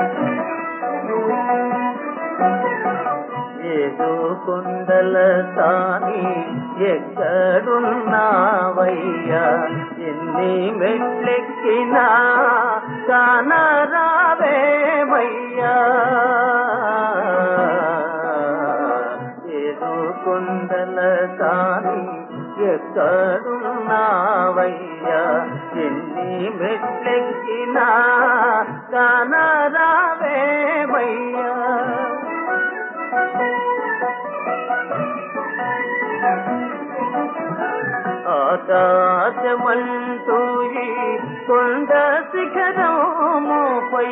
ఏదో కొండల తాని ఎక్కడున్నావయ్యా ఎన్ని మెట్లెక్కినా కానరావేమయ్యా ఏదో కొండల తాని ఎక్కడున్నావయ్యా ఎన్ని మెట్లెక్కినా కానరావేమయ్యా ఆకాశమంటూ ఈ కొండ శిఖరముపై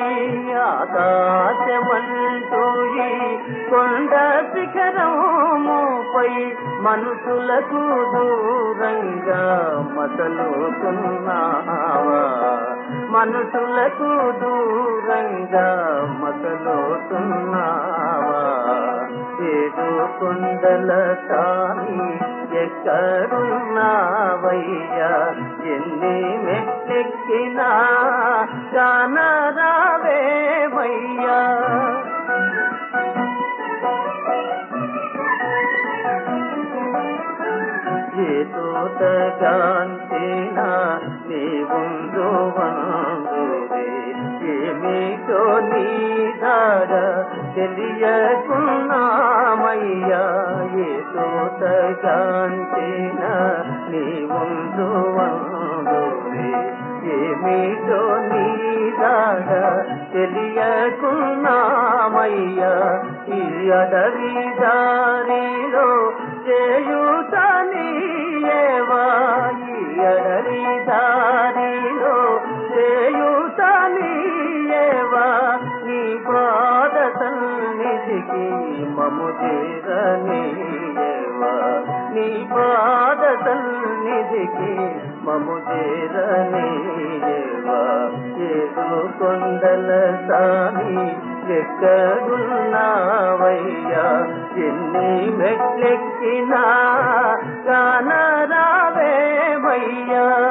ఆకాశమంటూ ఈ కొండ శిఖరముపై మనుషులకు దూరంగా మసలుతున్నావా మనుషులకు దూరంగా మసలుతున్నావా ఏదో కొండల తాని ఎక్కడున్నావయ్యా ఎన్ని మెట్లెక్కినా కానరావేమయ్యా ఏ తోటగాంతేనా నీ ఉందో వందురే ఏమిటో నీ దార తెలియకున్నామయ్యా ఏ తోటగాంతేనా నీ ఉందో వందురే ఏమిటో నీ దార తెలియకున్నామయ్యా ఈ అడవి దారిలో చేయుత నీయేవా ఈ అడవి దారిలో చేయుత నీయేవా నీ పాద సన్నిధికి మము చేరనీయేవా నీ పాద సన్నిధికి మము చేరనీయేవా ఏదో కొండల సామి ఎక్కడున్నావయ్యా ఎన్ని మెట్లెక్కినా కానరావేమయ్యా